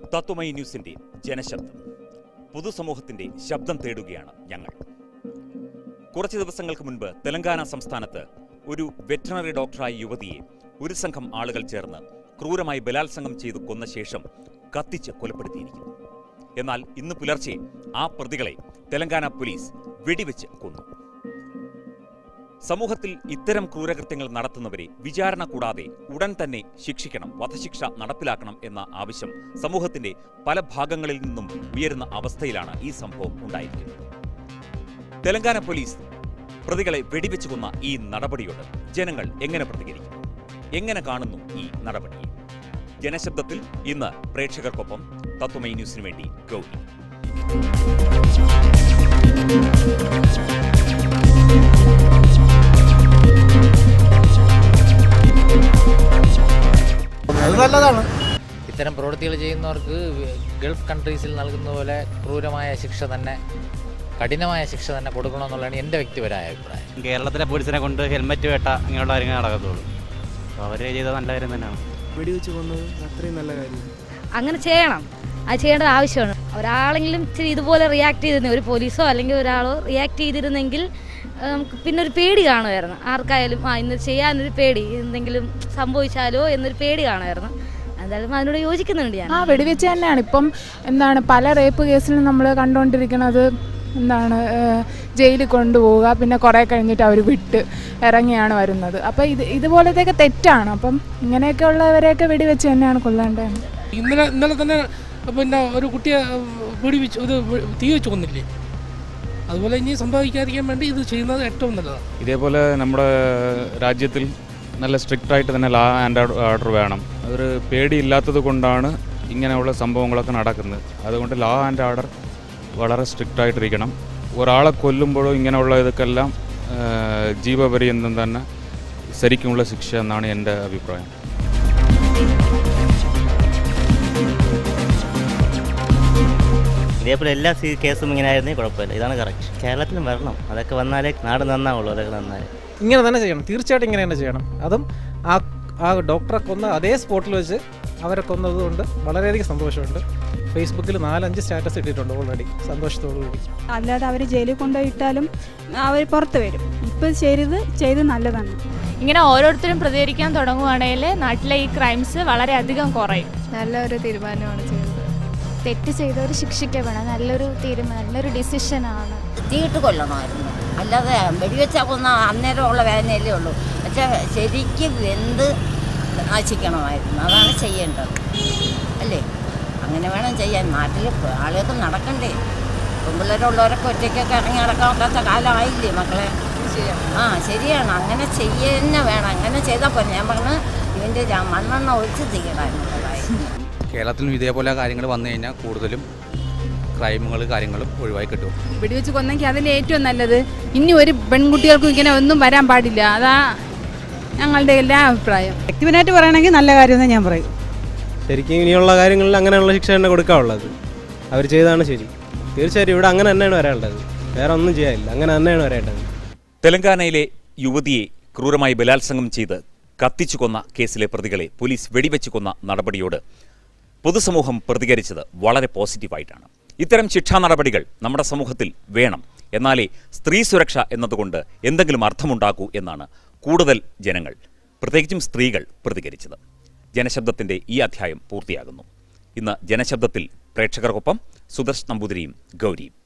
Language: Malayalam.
തത്വമയി ന്യൂസിന്റെ ജനശബ്ദം പൊതുസമൂഹത്തിന്റെ ശബ്ദം തേടുകയാണ് ഞങ്ങൾ കുറച്ച് ദിവസങ്ങൾക്ക് മുൻപ് തെലങ്കാന സംസ്ഥാനത്ത് ഒരു വെറ്ററിനറി ഡോക്ടറായ യുവതിയെ ഒരു സംഘം ആളുകൾ ചേർന്ന് ക്രൂരമായി ബലാത്സംഗം ചെയ്തു കൊന്ന ശേഷം കത്തിച്ച് കൊലപ്പെടുത്തിയിരിക്കുന്നു എന്നാൽ ഇന്ന് പുലർച്ചെ ആ പ്രതികളെ തെലങ്കാന പോലീസ് വെടിവെച്ച് കൊന്നു സമൂഹത്തിൽ ഇത്തരം ക്രൂരകൃത്യങ്ങൾ നടത്തുന്നവരെ വിചാരണ കൂടാതെ ഉടൻ തന്നെ ശിക്ഷിക്കണം വധശിക്ഷ നടപ്പിലാക്കണം എന്ന ആവശ്യം സമൂഹത്തിന്റെ പല ഭാഗങ്ങളിൽ നിന്നും ഉയരുന്ന അവസ്ഥയിലാണ് ഈ സംഭവം ഉണ്ടായിരിക്കുന്നത് തെലങ്കാന പോലീസ് പ്രതികളെ വെടിവെച്ച് കൊന്ന ഈ നടപടിയോട് ജനങ്ങൾ എങ്ങനെ പ്രതികരിക്കും എങ്ങനെ കാണുന്നു ഈ നടപടിയെ ജനശബ്ദത്തിൽ ഇന്ന് പ്രേക്ഷകർക്കൊപ്പം തത്വമൈ ന്യൂസിനു വേണ്ടി ഗൗരി അത് നല്ലതാണ് ഇത്തരം പ്രവൃത്തികൾ ചെയ്യുന്നവർക്ക് ഗൾഫ് കൺട്രീസിൽ നൽകുന്ന പോലെ ക്രൂരമായ ശിക്ഷ തന്നെ കഠിനമായ ശിക്ഷ തന്നെ കൊടുക്കണമെന്നുള്ളതാണ് എൻ്റെ വ്യക്തിപരമായ അഭിപ്രായം കേരളത്തിലെ പോലീസിനെ കൊണ്ട് ഹെൽമെറ്റ് വേട്ട ഇങ്ങനെയുള്ള കാര്യങ്ങൾ നടക്കത്തുള്ളൂ അപ്പോൾ അവർ ചെയ്ത നല്ല കാര്യം തന്നെയാണ് വെടിവെച്ച് കൊന്നത് അത്രയും നല്ല കാര്യം അങ്ങനെ ചെയ്യണം അത് ചെയ്യേണ്ടത് ആവശ്യമാണ് ഒരാളെങ്കിലും ഇച്ചിരി ഇതുപോലെ റിയാക്ട് ചെയ്തിരുന്ന ഒരു പോലീസോ അല്ലെങ്കിൽ ഒരാളോ റിയാക്ട് ചെയ്തിരുന്നെങ്കിൽ ആ, നമുക്ക് പിന്നെ ഒരു പേടി കാണുമായിരുന്നു ആർക്കായാലും ആ ഇന്ന് ചെയ്യാനൊരു പേടി എന്തെങ്കിലും സംഭവിച്ചാലോ എന്നൊരു പേടി കാണുമായിരുന്നു എന്തായാലും അതിനോട് യോജിക്കുന്നുണ്ട് ഞാൻ ആ വെടിവെച്ച് തന്നെയാണ് ഇപ്പം എന്താണ് പല റേപ്പ് കേസിലും നമ്മൾ കണ്ടുകൊണ്ടിരിക്കുന്നത് എന്താണ് ഏഹ്, ജയിലിൽ കൊണ്ടുപോവുക പിന്നെ കുറേ കഴിഞ്ഞിട്ട് അവർ വിട്ട് ഇറങ്ങിയാണ് വരുന്നത് അപ്പോൾ ഇത് ഇതുപോലത്തെയൊക്കെ തെറ്റാണ് അപ്പം ഇങ്ങനെയൊക്കെ ഉള്ളവരെയൊക്കെ വെടിവെച്ച് തന്നെയാണ് കൊല്ലേണ്ടത് ഇന്നലെ ഇന്നലെ തന്നെ പിന്നെ ഒരു കുട്ടിയെ വെടിവെച്ച് ഇത് തീ വെച്ച് കൊന്നില്ലേ അതുപോലെ ഇനി സംഭവിക്കാതിരിക്കാൻ വേണ്ടി ഇത് ചെയ്യുന്നത് ഏറ്റവും നല്ലതാണ് ഇതേപോലെ നമ്മുടെ രാജ്യത്തിൽ നല്ല സ്ട്രിക്റ്റ് ആയിട്ട് തന്നെ ലാ ആൻഡ് ഓർഡർ വേണം അതൊരു പേടിയില്ലാത്തത് കൊണ്ടാണ് ഇങ്ങനെയുള്ള സംഭവങ്ങളൊക്കെ നടക്കുന്നത് അതുകൊണ്ട് ലാ ആൻഡ് ഓർഡർ വളരെ സ്ട്രിക്റ്റ് ആയിട്ടിരിക്കണം ഒരാളെ കൊല്ലുമ്പോഴും ഇങ്ങനെയുള്ള ഇതൊക്കെല്ലാം ആ, ജീവപര്യന്തം തന്നെ ശരിക്കുമുള്ള ശിക്ഷ എന്നാണ് എൻ്റെ അഭിപ്രായം ഇതേപോലെ എല്ലാ സീ- കേസും ഇങ്ങനെ ആയിരുന്നേ കുഴപ്പമില്ല ഇതാണ് കറക്റ്റ് കേരളത്തിലും വരണം അതൊക്കെ വന്നാലേ നാട് നന്നാവുള്ളൂ അതൊക്കെ നന്നായി ഇങ്ങനെ തന്നെ ചെയ്യണം തീർച്ചയായിട്ടും ഇങ്ങനെ തന്നെ ചെയ്യണം അതും ആ ആ ഡോക്ടറെ കൊന്ന അതേ സ്പോട്ടിൽ വെച്ച് അവരെ കൊന്നതുകൊണ്ട് വളരെയധികം സന്തോഷമുണ്ട് ഫേസ്ബുക്കിൽ നാലഞ്ച് സ്റ്റാറ്റസ് ഇട്ടിട്ടുണ്ട് ഓൾറെഡി സന്തോഷത്തോടു കൂടി അല്ലാതെ അവർ ജയിലിൽ കൊണ്ടുപോയിട്ടാലും അവർ പുറത്ത് വരും ഇപ്പം ചെയ്തത് ചെയ്ത് നല്ലതാണ് ഇങ്ങനെ ഓരോരുത്തരും പ്രതികരിക്കാൻ തുടങ്ങുവാണെങ്കിൽ നാട്ടിലെ ഈ ക്രൈംസ് വളരെയധികം കുറയും നല്ലൊരു തീരുമാനമാണ് ചെയ്തത് തെറ്റ് ചെയ്തവർ ശിക്ഷിക്കപ്പെടണം നല്ലൊരു തീരുമാനം നല്ലൊരു ഡിസിഷനാണ് തീയിട്ട് കൊല്ലണമായിരുന്നു അല്ലാതെ വെടിവെച്ചാൽ കൊന്ന അന്നേരമുള്ള വേദനയല്ലേ ഉള്ളൂ പക്ഷെ ശരിക്കും വെന്ത് നശിക്കണമായിരുന്നു അതാണ് ചെയ്യേണ്ടത് അല്ലേ അങ്ങനെ വേണം ചെയ്യാൻ നാട്ടിൽ ആളുകൾക്ക് നടക്കണ്ടേ പെൺപിള്ളേരുള്ളവരൊക്കെ ഒറ്റയ്ക്കൊക്കെ ഇറങ്ങി നടക്കാൻ ഒക്കാത്ത കാലമായില്ലേ മക്കളെ ആ ശരിയാണ് അങ്ങനെ ചെയ്യുന്ന വേണം അങ്ങനെ ചെയ്താൽ പോലെ ഞാൻ പറഞ്ഞു ഇതിൻ്റെ മണ്ണെണ്ണ ഒഴിച്ച് തീരാനുള്ളതായിരുന്നു കേരളത്തിലും ഇതേപോലെ കാര്യങ്ങൾ വന്നു കഴിഞ്ഞാൽ കൂടുതലും ക്രൈമുകൾ കാര്യങ്ങളും ഒഴിവായി കിട്ടും വെടിവെച്ച് കൊന്നെങ്കിൽ അതിൻ്റെ ഏറ്റവും നല്ലത് ഇനി ഒരു പെൺകുട്ടികൾക്കും ഇങ്ങനെ ഒന്നും വരാൻ പാടില്ല അതാ ഞങ്ങളുടെ എല്ലാ അഭിപ്രായം വ്യക്തിപരമായിട്ട് പറയണമെങ്കിൽ നല്ല കാര്യമെന്ന് ഞാൻ പറയും ശരിക്കും ഇനിയുള്ള കാര്യങ്ങളിൽ അങ്ങനെയുള്ള ശിക്ഷ തന്നെ കൊടുക്കാനുള്ളത് അവർ ചെയ്താണ് ശരി തീർച്ചയായിട്ടും ഇവിടെ അങ്ങനെ തന്നെയാണ് വരേണ്ടത് വേറെ ഒന്നും ചെയ്യാനില്ല അങ്ങനെ തന്നെയാണ് വരേണ്ടത് തെലങ്കാനയിലെ യുവതിയെ ക്രൂരമായി ബലാത്സംഗം ചെയ്ത് കത്തിച്ചു കൊന്ന കേസിലെ പ്രതികളെ പോലീസ് വെടിവെച്ച് കൊന്ന നടപടിയോട് പൊതുസമൂഹം പ്രതികരിച്ചത് വളരെ പോസിറ്റീവായിട്ടാണ് ഇത്തരം ശിക്ഷാ നടപടികൾ നമ്മുടെ സമൂഹത്തിൽ വേണം എന്നാലേ സ്ത്രീ സുരക്ഷ എന്നതുകൊണ്ട് എന്തെങ്കിലും അർത്ഥമുണ്ടാക്കൂ എന്നാണ് കൂടുതൽ ജനങ്ങൾ പ്രത്യേകിച്ചും സ്ത്രീകൾ പ്രതികരിച്ചത് ജനശബ്ദത്തിന്റെ ഈ അധ്യായം പൂർത്തിയാകുന്നു ഇന്ന് ജനശബ്ദത്തിൽ പ്രേക്ഷകർക്കൊപ്പം സുദർശ് നമ്പൂതിരിയും ഗൗരിയും